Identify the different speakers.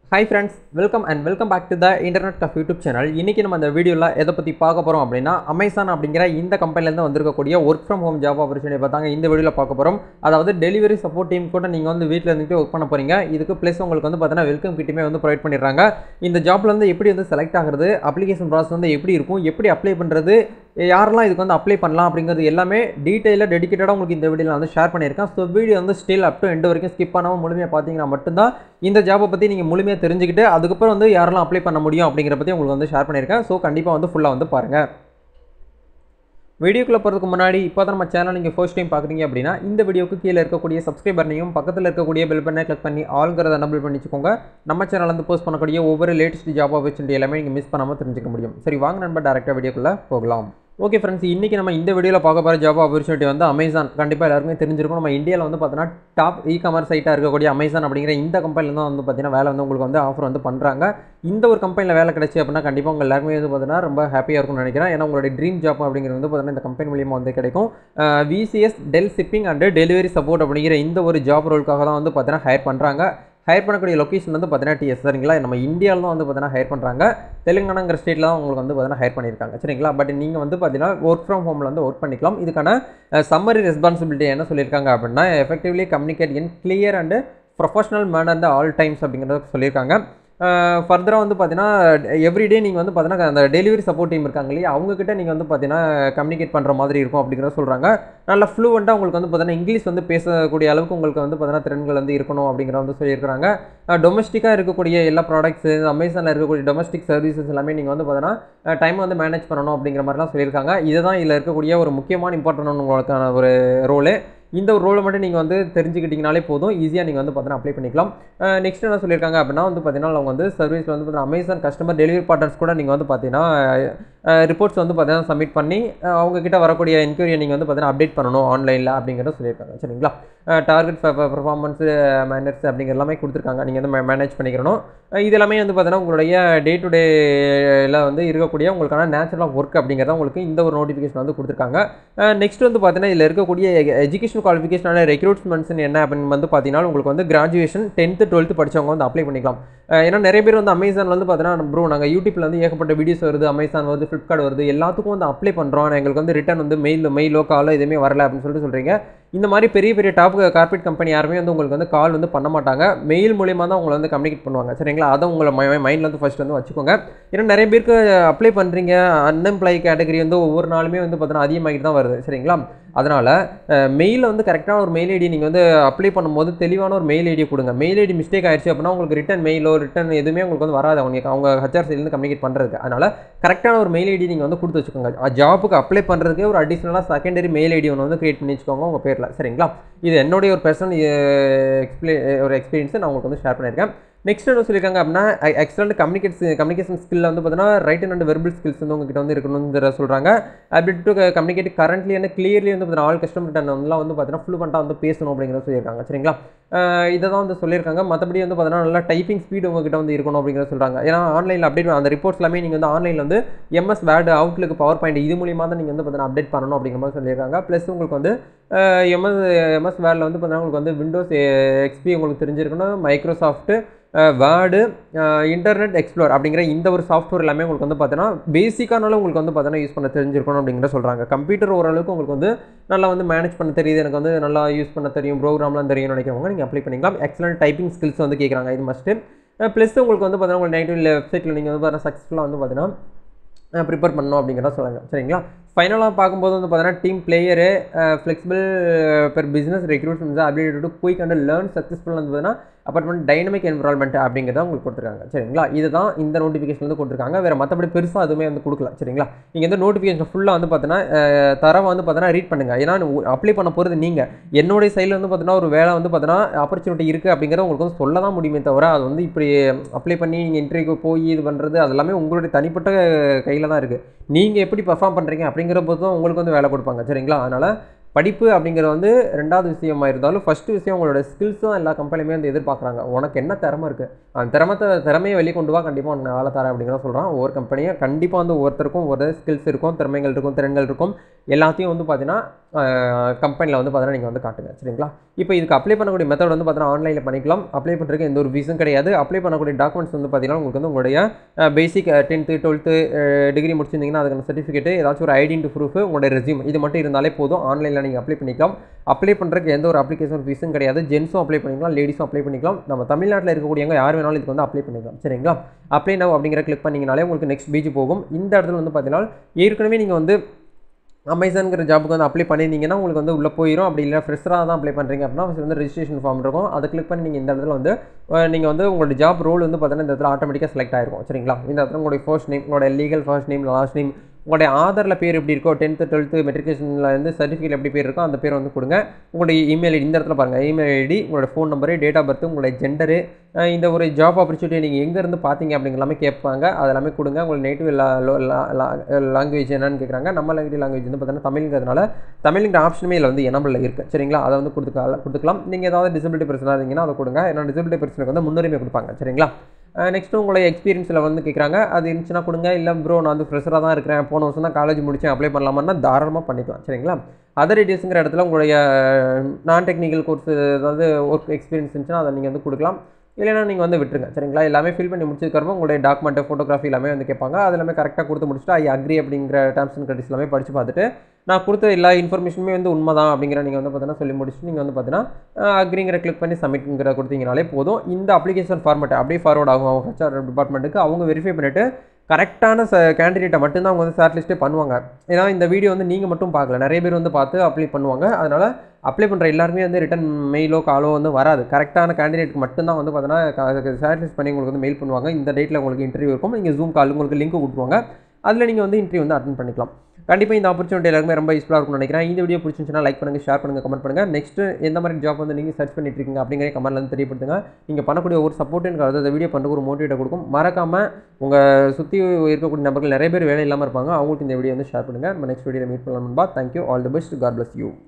Speaker 1: hi friends welcome and welcome back to the internet cafe YouTube channel இன்றைக்கி நம்ம இந்த வீடியோவில் எதை பற்றி பார்க்க போகிறோம் அப்படின்னா அமேசான் அப்படிங்கிற இந்த கம்பெனிலேருந்து வந்திருக்கக்கூடிய work from home job opportunity பார்த்தாங்க இந்த வீடியோவில் பார்க்க போகிறோம் அதாவது டெலிவரி சப்போர்ட் டீம் கூட நீங்கள் வந்து வீட்டில் இருந்துட்டு ஒர்க் பண்ண போகிறீங்க இதுக்கு ப்ளஸ் உங்களுக்கு வந்து பார்த்தீங்கன்னா வெல்கம் கிட்டுமே வந்து ப்ரொவைட் பண்ணிடுறாங்க இந்த ஜாப்ல வந்து எப்படி வந்து செலக்ட் ஆகிறது அப்ளிகேஷன் ப்ராசஸ் வந்து எப்படி இருக்கும் எப்படி அப்ளை பண்ணுறது யாரெல்லாம் இதுக்கு வந்து அப்ளை பண்ணலாம் அப்படிங்கிறது எல்லாமே டீட்டெயிலாக டெடிக்கேட்டடாக உங்களுக்கு இந்த வீடியோவில் வந்து ஷேர் பண்ணியிருக்கேன் ஸோ வீடியோ வந்து ஸ்டில் அப் டு எண்டு வரைக்கும் ஸ்கிப் பண்ணாமல் முழுமையாக பார்த்தீங்கன்னா மட்டும்தான் இந்த ஜாப்பை பற்றி நீங்கள் முழுமையாக தெரிஞ்சுக்கிட்டு அதுக்கப்புறம் வந்து யாரெல்லாம் அப்ளை பண்ண முடியும் அப்படிங்கிற பற்றி உங்களுக்கு வந்து ஷேர் பண்ணியிருக்கேன் ஸோ கண்டிப்பாக வந்து ஃபுல்லாக வந்து பாருங்கள் வீடியோக்குள்ளே போகிறதுக்கு முன்னாடி இப்போ தான் நம்ம சேனல் நீங்கள் ஃபர்ஸ்ட் டைம் பார்க்குறீங்க அப்படின்னா இந்த வீடியோக்கு கீழே இருக்கக்கூடிய சப்ஸ்கிரைப் பண்ணையும் பக்கத்தில் இருக்கக்கூடிய பெல் பண்ணை கிளிக் பண்ணி ஆளுங்கிறத நபிள் பண்ணி வச்சுக்கோங்க நம்ம சேனல் வந்து போஸ்ட் பண்ணக்கூடிய ஒவ்வொரு லேட்டஸ்ட் ஜாப் ஆப்பர்ச்சுனிட்டி எல்லாமே நீங்கள் மிஸ் பண்ணாமல் தெரிஞ்சுக்க முடியும் சரி வாங்க நண்பர் டேரெக்டாக வீடியோக்குள்ளே போகலாம் ஓகே ஃப்ரெண்ட்ஸ் இன்றைக்கி நம்ம இந்த வீடியோவில் பார்க்க போகிற ஜாப் ஆப்பர்ச்சுனிட்டி வந்து அமேசான் கண்டிப்பாக எல்லாருக்குமே தெரிஞ்சிருக்கும் நம்ம இந்தியாவில் வந்து பார்த்தீங்கன்னா டாப் இ காமர்ஸ் சைட்டாக இருக்கக்கூடிய அமேசான் அப்படிங்கிற இந்த கம்பெனியில் தான் வந்து பார்த்தீங்கன்னா வேலை வந்து உங்களுக்கு வந்து ஆஃபர் வந்து பண்ணுறாங்க இந்த ஒரு கம்பெனியில் வேலை கிடச்சி அப்படின்னா கண்டிப்பாக உங்கள் எல்லாருமே வந்து பார்த்தீங்கன்னா ரொம்ப ஹாப்பியாக இருக்கும்னு நினைக்கிறேன் ஏன்னா உங்களுடைய ட்ரீம் ஜாப் அப்படிங்கிறது வந்து பார்த்தீங்கன்னா இந்த கம்பெனி மூலியமாக வந்து கிடைக்கும் VCS Dell shipping and delivery support அப்படிங்கிற இந்த ஒரு ஜாப் ரோலுக்காக தான் வந்து பார்த்தீங்கன்னா ஹையர் பண்ணுறாங்க ஹையர் பண்ணக்கூடிய லொக்கேஷன் வந்து பார்த்தீங்கன்னா டிஎஸ் சரிங்களா நம்ம இந்தியாவில் தான் வந்து பார்த்தீங்கன்னா ஹையர் பண்ணுறாங்க தெலுங்கானாங்கிற ஸ்டேட்டில் தான் உங்களுக்கு வந்து பார்த்தீங்கன்னா ஹையர் பண்ணியிருக்காங்க சரிங்களா பட் நீங்கள் வந்து பார்த்தீங்கன்னா ஒர்க் ஃப்ரம் ஹோமில் வந்து ஒர்க் பண்ணிக்கலாம் இதுக்கான சம்மரி ரெஸ்பான்சிபிலிட்டி என்ன சொல்லியிருக்காங்க அப்படின்னா effectively communicate in clear and professional manner the all times அப்படிங்கிறத சொல்லியிருக்காங்க ஃபர்தராக வந்து பார்த்தீங்கன்னா எவ்ரிடே நீங்கள் வந்து பார்த்தீங்கன்னா அந்த டெலிவரி சப்போர்ட் டீம் இருக்காங்க இல்லையா அவங்கக்கிட்ட நீங்கள் வந்து பார்த்தீங்கன்னா கம்யூனிகேட் பண்ணுற மாதிரி இருக்கும் அப்படிங்கிறத சொல்கிறாங்க நல்ல ஃப்ளூவெண்ட்டாக உங்களுக்கு வந்து பார்த்தீங்கன்னா இங்கிலீஷ் வந்து பேசக்கூடிய அளவுக்கு உங்களுக்கு வந்து பார்த்தீங்கன்னா திறன்கள் வந்து இருக்கணும் அப்படிங்கிற வந்து சொல்லியிருக்காங்க டொமஸ்டிக்காக இருக்கக்கூடிய எல்லா ப்ராடக்ட்ஸு அமேசானில் இருக்கக்கூடிய டொமஸ்டிக் சர்வீசஸ் எல்லாமே நீங்கள் வந்து பார்த்தீங்கன்னா டைம் வந்து மேனேஜ் பண்ணணும் அப்படிங்கிற மாதிரிலாம் சொல்லியிருக்காங்க இதுதான் இதில் இருக்கக்கூடிய ஒரு முக்கியமான இம்பார்ட்டன்ட் உங்களுக்கான ஒரு ரோலு இந்த ஒரு ரோலை மட்டும் நீங்கள் வந்து தெரிஞ்சுக்கிட்டிங்கனாலே போதும் ஈஸியாக நீங்கள் வந்து பார்த்தீங்கன்னா அப்ளை பண்ணிக்கலாம் நெக்ஸ்ட் என்ன சொல்லியிருக்காங்க அப்படின்னா வந்து பார்த்தீங்கன்னா அவங்க வந்து சர்வீஸில் வந்து பார்த்தீங்கன்னா அமேசான் கஸ்டமர் டெலிவரி பார்ட்னர்ஸ் கூட நீங்கள் வந்து பார்த்தீங்கன்னா ரிப்போர்ட்ஸ் வந்து பார்த்தீங்கன்னா சப்மிட் பண்ணி அவங்கக்கிட்ட வரக்கூடிய என்கொயரியை நீங்கள் வந்து பார்த்தீங்கன்னா அப்டேட் பண்ணணும் ஆன்லைனில் அப்படிங்கிறத சொல்லியிருக்காங்க சரிங்களா டார்கெட் பர்ஃபார்மன்ஸு மேனர்ஸ் அப்படிங்கிற எல்லாமே கொடுத்துருக்காங்க நீங்கள் வந்து மேனேஜ் பண்ணிக்கிறணும் இது எல்லாமே வந்து பார்த்தீங்கன்னா உங்களுடைய டே டு டேல வந்து இருக்கக்கூடிய உங்களுக்கான நேச்சுரல் ஆஃப் ஒர்க் அப்படிங்கிறத உங்களுக்கு இந்த ஒரு நோட்டிஃபிகேஷன் வந்து கொடுத்துருக்காங்க நெக்ஸ்ட் வந்து பார்த்தீங்கன்னா இதில் இருக்கக்கூடிய எஜுகேஷன் குவாலிஃபிகேஷனான ரெக்ரூட்மெண்ட்ஸ் என்ன அப்படின்னு வந்து பார்த்தீங்கன்னா உங்களுக்கு வந்து கிராஜுவேஷன் டென்த்து டுவெல்த்து படித்தவங்க வந்து அப்ளை பண்ணிக்கலாம் ஏன்னா நிறைய பேர் வந்து அமேசான் வந்து பார்த்தீங்கன்னா ப்ரோ நாங்கள் யூடியூப்பில் வந்து ஏகப்பட்ட வீடியோஸ் வருது அமேசான் வருது ஃப்ளிப்கார்ட் வருது எல்லாத்துக்கும் வந்து அப்ளை பண்ணுறோம் எங்களுக்கு வந்து ரிட்டன் வந்து மெயில் மெயிலோ காலோ எதுவுமே வரல அப்படின்னு சொல்லிட்டு சொல்கிறீங்க இந்த மாதிரி பெரிய பெரிய டாப் கார்பரேட் கம்பெனி யாருமே வந்து உங்களுக்கு வந்து கால் வந்து பண்ண மாட்டாங்க மெயில் மூலியமாக தான் உங்களை வந்து கம்யூனிகேட் பண்ணுவாங்க சரிங்களா அதை உங்களை மைண்டில் வந்து ஃபஸ்ட் வந்து வச்சுக்கோங்க ஏன்னா நிறைய பேருக்கு அப்ளை பண்ணுறீங்க அன்எம்ப்ளாய் கேட்டகரி வந்து ஒவ்வொரு நாளுமே வந்து பார்த்தீங்கன்னா அதிகமாகிட்டு தான் வருது சரிங்களா அதனால் மெயிலில் வந்து கரெக்டான ஒரு மெயில் ஐடி நீங்கள் வந்து அப்ளை பண்ணும்போது தெளிவான ஒரு மெயில் ஐடி கொடுங்க மெயில் ஐடி மிஸ்டேக் ஆயிடுச்சு அப்படின்னா உங்களுக்கு ரிட்டன் மெயிலோ ரிட்டன் எதுவுமே உங்களுக்கு வந்து வராது அவங்க அவங்க ஹச்ஆர் சைட்லேருந்து கம்யூனிகேட் பண்ணுறதுக்கு அதனால் கரெக்டான ஒரு மெயில் ஐடி நீங்கள் வந்து கொடுத்து வச்சுக்கோங்க ஜாப்புக்கு அப்ளை பண்ணுறதுக்கு ஒரு அடிஷ்னலாக செகண்டரி மெயில் ஐடி ஒன்று வந்து க்ரியேட் பண்ணி வச்சுக்கோங்க உங்கள் பேரில் சரிங்களா இது என்னுடைய ஒரு பர்சனல் எக்ஸ்பிளே ஒரு எக்ஸ்பீரியன்ஸை நான் உங்களுக்கு வந்து ஷேர் பண்ணியிருக்கேன் நெக்ஸ்ட் என்ன சொல்லியிருக்காங்க அப்படின்னா எக்ஸலண்ட் கம்யூனிகேஷன் கம்யூனிகேஷன் ஸ்கில் வந்து பார்த்தீங்கன்னா ரைட் அண்ட் வெர்பல் ஸ்கில்ஸ் வந்து உங்ககிட்ட வந்து இருக்கணுங்கிற சொல்கிறாங்க அபிலிட்டி டு கம்யூனிகேட் கரண்ட்லி வந்து கிளியர்லி வந்து பார்த்தீங்கன்னா ஆல் கஸ்டமர் டன் வந்துலாம் வந்து பார்த்தீங்கன்னா ஃபுல்லுவெண்ட்டாக வந்து பேசணும் அப்படிங்கிறத சொல்லியிருக்காங்க சரிங்களா இதை தான் வந்து சொல்லியிருக்காங்க மற்றபடி வந்து பார்த்தீங்கன்னா நல்லா டைப்பிங் ஸ்பீடு உங்ககிட்ட வந்து இருக்கணும் அப்படிங்கிறத சொல்கிறாங்க ஏன்னா ஆன்லைனில் அப்டேட் அந்த ரிப்போர்ட்ஸ் எல்லாமே நீங்கள் வந்து ஆன்லைனில் வந்து MS Word Outlook PowerPoint இது மூலியமாக தான் நீங்கள் வந்து பார்த்தீங்கன்னா அப்டேட் பண்ணணும் அப்படிங்கிற மாதிரி சொல்லியிருக்காங்க ப்ளஸ் உங்களுக்கு வந்து எம்எஸ் எம்எஸ் வேர்டில் வந்து பார்த்தீங்கன்னா உங்களுக்கு வந்து விண்டோஸ் எக்ஸ்பி உங்களுக்கு தெரிஞ்சிருக்கணும் மைக்ரோசாஃப்ட்டு வேர்டு இன்டர்நெட் எக்ஸ்ப்ளோர் அப்படிங்கிற இந்த ஒரு சாஃப்ட்வேர் எல்லாமே உங்களுக்கு வந்து பார்த்தீங்கன்னா பேசிக்கானாலும் உங்களுக்கு வந்து பார்த்தீங்கன்னா யூஸ் பண்ண தெரிஞ்சிருக்கணும் அப்படிங்கிற சொல்கிறாங்க கம்ப்யூட்டர் ஓரளவுக்கு உங்களுக்கு வந்து நல்லா வந்து மேனேஜ் பண்ண தெரியுது எனக்கு வந்து நல்லா யூஸ் பண்ண தெரியும் ப்ரோக்ராம்லாம் தெரியும் நினைக்கிறவங்க நீங்கள் அப்ளை பண்ணிக்கலாம் எக்ஸலண்ட் டைப்பிங் ஸ்கில்ஸ் வந்து கேட்குறாங்க இது மஸ்ட்டு ப்ளஸ் உங்களுக்கு வந்து பார்த்தீங்கன்னா உங்களுக்கு நெகட்டிவ் வெப்சைட்டில் நீங்கள் வந்து பார்த்தீங்கன்னா சக்ஸஸ்ஃபுல்லாக வந்து பார்த்தீங்கன்னா ப்ரிப்பேர் பண்ணணும் அப்படிங்கிறத சொல்லுங்கள் சரிங்களா ஃபைனலாக பார்க்கும்போது வந்து பார்த்தீங்கன்னா team player flexible per business recruitments ability to quick and learn successful வந்து பார்த்தீங்கன்னா அப்பார்ட்மெண்ட் டைனமிக் என்வரான்மெண்ட் அப்படிங்கிறத உங்களுக்கு கொடுத்துருக்காங்க சரிங்களா இதுதான் இந்த நோட்டிஃபிகேஷன் வந்து கொடுத்துருக்காங்க வேறு மற்றபடி பெருசாக எதுவுமே வந்து கொடுக்கல சரிங்களா நீங்கள் இந்த நோட்டிஃபிகேஷன் ஃபுல்லாக வந்து பார்த்தீங்கன்னா தரவை வந்து பார்த்தீங்கன்னா ரீட் பண்ணுங்கள் ஏன்னா அப்ளை பண்ண போகிறது நீங்கள் என்னுடைய சைடில் வந்து பார்த்தீங்கன்னா ஒரு வேலை வந்து பார்த்தீங்கன்னா ஆப்பர்ச்சுனிட்டி இருக்குது அப்படிங்கிறத உங்களுக்கு வந்து சொல்ல தான் முடியுமே தவிர அது வந்து இப்படி அப்ளை பண்ணி நீங்கள் இன்டர்வியூ போய் இது பண்ணுறது அது எல்லாமே உங்களுடைய தனிப்பட்ட கையில் தான் இருக்குது நீங்கள் எப்படி பர்ஃபார்ம் பண்ணுறீங்க அப்படிங்கிற போது தான் உங்களுக்கு வந்து வேலை கொடுப்பாங்க சரிங்களா அதனால் படிப்பு அப்படிங்கிறது வந்து ரெண்டாவது விஷயமா இருந்தாலும் ஃபஸ்ட்டு விஷயம் உங்களோட ஸ்கில்ஸ் தான் எல்லா கம்பெனியுமே வந்து எதிர்பார்க்குறாங்க உனக்கு என்ன திறமை இருக்குது அந்த திறமத்தை திறமையை வெளியே கொண்டு வா கண்டிப்பாக உனக்கு வேலை தரேன் அப்படிங்கிற சொல்கிறான் ஒவ்வொரு கம்பெனியும் கண்டிப்பாக வந்து ஒவ்வொருத்தருக்கும் ஒரு ஸ்கில்ஸ் இருக்கும் திறமைகள் இருக்கும் திறன்கள் இருக்கும் எல்லாத்தையும் வந்து பார்த்தீங்கன்னா கம்பெனியில் வந்து பார்த்தீங்கன்னா நீங்கள் வந்து காட்டுங்க சரிங்களா இப்போ இதுக்கு அப்ளை பண்ணக்கூடிய மெத்தட் வந்து பார்த்தீங்கன்னா ஆன்லைனில் பண்ணிக்கலாம் அப்ளை பண்ணுறதுக்கு எந்த ஒரு ஃபீஸும் கிடையாது அப்ளை பண்ணக்கூடிய டாக்குமெண்ட்ஸ் வந்து பார்த்தீங்கன்னா உங்களுக்கு வந்து உங்களுடைய பேசிக் டென்த்து டுவெல்த்து டிகிரி முடிச்சிருந்தீங்கன்னா அதுக்கான சர்டிஃபிகேட் ஏதாச்சும் ஒரு ஐடென்டி ப்ரூஃப் உங்களுடைய ரெசியூம் இது மட்டும் இருந்தாலே போதும் ஆன்லைனில் நீங்கள் அப்ளை பண்ணிக்கலாம் அப்ளை பண்ணுறதுக்கு எந்த ஒரு அப்ளிகேஷன் ஃபீஸும் கிடையாது ஜென்ஸும் அப்ளை பண்ணிக்கலாம் லேடிஸும் அப்ளை பண்ணிக்கலாம் நம்ம தமிழ்நாட்டில் இருக்கக்கூடியவங்க யார் வேணாலும் இதுக்கு வந்து அப்ளை பண்ணிக்கலாம் சரிங்களா அப்ளை நவ் அப்படிங்கிற கிளிக் பண்ணிங்கனாலே உங்களுக்கு நெக்ஸ்ட் பேஜ் போகும் இந்த இடத்துல வந்து பார்த்தீங்கன்னா ஏற்கனவே நீங்கள் வந்து அமேசான்ங்கிற ஜாபுக்கு வந்து அப்ளை பண்ணியிருந்தீங்கன்னா உங்களுக்கு வந்து உள்ளே போயிடும் அப்படி இல்லை ஃப்ரெஷராக தான் அப்ளை பண்ணுறீங்க அப்படின்னா first வந்து ரெஜிஸ்ட்ரேஷன் ஃபார்ம் இருக்கும் அதை கிளிக் பண்ணி நீங்கள் இந்த இடத்துல வந்து நீங்கள் வந்து உங்களோட ஜாப் ரோல் வந்து பார்த்தீங்கன்னா இந்த இடத்துல ஆட்டோமேட்டிக்காக செலக்ட் ஆயிருக்கும் சரிங்களா இந்த இடத்துல உங்களுடைய ஃபர்ஸ்ட் நேம் உங்களோட legal first name last name உங்களுடைய ஆதாரில் பேர் எப்படி இருக்கோ டென்த்து டுவெல்த்து மெட்ரிகுலேஷனில் வந்து சர்டிஃபிகேட் எப்படி பேர் இருக்கோ அந்த பேர் வந்து கொடுங்க உங்களுடைய இமெயில் ஐடி இந்த இடத்துல பாருங்கள் இமெயில் ஐடி உங்களோட phone number date of birth உங்களுடைய ஜெண்டரு இந்த ஒரு ஜாப் ஆப்பர்ச்சுனிட்டி நீங்கள் எங்கேருந்து பார்த்தீங்க அப்படிங்கிற எல்லாமே கேட்பாங்க அது எல்லாமே கொடுங்க உங்களுக்கு நேட்டிவ் லாங்குவேஜ் என்னன்னு கேட்குறாங்க நம்ம லாங்குவேஜ் லாங்குவேஜ் வந்து பார்த்தீங்கன்னா தமிழ்ங்கிறதுனால தமிழ்ங்கிற ஆப்ஷனுமே இதில் வந்து எனபிளில் இருக்குது சரிங்களா அதை வந்து கொடுத்துக்கலாம் கொடுத்துக்கலாம் நீங்கள் ஏதாவது டிசபிலிட்டி பிரச்சனை இருந்தீங்கன்னா அதை கொடுங்க ஏன்னா டிசபிலிட்டி பிரச்சனைக்கு வந்து முன்னுரிமை கொடுப்பாங்க சரிங்களா நெக்ஸ்ட்டு உங்களுடைய எக்ஸ்பீரியன்ஸில் வந்து கேட்குறாங்க அது இருந்துச்சுன்னா கொடுங்க இல்லை ப்ரோ நான் வந்து ஃப்ரெஷராக தான் இருக்கிறேன் போன வருஷம் தான் காலேஜ் முடிச்சேன் அப்ளை பண்ணலாமான்னா தாராளமாக பண்ணிக்கலாம் சரிங்களா அதர் டீட்டெயில்ஸுங்கிற இடத்துல உங்களுடைய நான் டெக்னிக்கல் கோர்ஸ் அதாவது ஒர்க் எக்ஸ்பீரியன்ஸ் இருந்துச்சுன்னா அதை நீங்கள் வந்து கொடுக்கலாம் இல்லைனா நீங்கள் வந்து விட்டுருங்க சரிங்களா எல்லாமே ஃபில் பண்ணி முடிச்சதுக்கப்புறம் உங்களுடைய டாக்குமெண்ட்டு ஃபோட்டோகிராஃபி எல்லாமே வந்து கேட்பாங்க அது எல்லாமே கரெக்டாக கொடுத்து முடிச்சுட்டு ஐ அக்ரி அப்படிங்கிற டேர்ம்ஸ் அண்ட் கண்டிஷன் எல்லாமே படித்து பார்த்துட்டு நான் கொடுத்த எல்லா இன்ஃபர்மேஷனுமே வந்து உண்மை தான் அப்படிங்கிற நீங்கள் வந்து பார்த்தீங்கன்னா சொல்லி முடிச்சுட்டு நீங்கள் வந்து பார்த்தீங்கன்னா அக்ரிங்கிற கிளிக் பண்ணி சப்மிட்ங்கிற கொடுத்தீங்கனாலே போதும் இந்த அப்ளிகேஷன் ஃபார்மேட் அப்படியே ஃபார்வர்ட் ஆகும் அவங்க ஹெச்ஆர் டிபார்ட்மெண்ட்டுக்கு அவங்க வெரிஃபை பண்ணிவிட்டு கரெக்டான ச கேண்டிடேட்டை மட்டும்தான் அவங்க வந்து ஷார்ட் லிஸ்ட்டே பண்ணுவாங்க ஏன்னா இந்த வீடியோ வந்து நீங்கள் மட்டும் பார்க்கல நிறைய பேர் வந்து பார்த்து அப்ளை பண்ணுவாங்க அதனால் அப்ளை பண்ணுற எல்லாருமே வந்து ரிட்டன் மெயிலோ காலோ வந்து வராது கரெக்டான கேண்டிடேட்க்கு மட்டும்தான் வந்து பார்த்தீங்கன்னா ஷார்ட் லிஸ்ட் பண்ணி உங்களுக்கு வந்து மெயில் பண்ணுவாங்க இந்த டேட்டில் உங்களுக்கு இன்டர்வியூ இருக்கும் நீங்கள் ஜூம் கால் உங்களுக்கு லிங்க் கொடுத்துருவாங்க அதில் நீங்கள் வந்து இன்டர்வியூ வந்து அட்டன் பண்ணிக்கலாம் கண்டிப்பாக இந்த ஆப்பர்ச்சுனிட்டி எல்லாருமே ரொம்ப யூஸ்ஃபுல்லாக இருக்கும்னு நினைக்கிறேன் இந்த வீடியோ பிடிச்சிருந்துச்சுன்னா லைக் பண்ணுங்கள் ஷேர் பண்ணுங்கள் கமெண்ட் பண்ணுங்கள் நெக்ஸ்ட் எந்த மாதிரி ஜாப் வந்து நீங்கள் சர்ச் பண்ணிட்டு இருக்கீங்க அப்படிங்கிற கமெண்ட்ல வந்து தெரியப்படுத்துங்க நீங்கள் பண்ணக்கூடிய ஒரு சப்போர்ட் எனக்கு அதாவது வீடியோ பண்ணுற ஒரு மோட்டிவேட்டை கொடுக்கும் மறக்காமல் உங்கள் சுற்றி இருக்கக்கூடிய நபர்கள் நிறைய பேர் வேலை இல்லாமல் இருப்பாங்க அவங்களுக்கு இந்த வீடியோ வந்து ஷேர் பண்ணுங்கள் நம்ம நெக்ஸ்ட் வீடியோ மீட் பண்ணலாம் நண்பா thank you all the best god bless you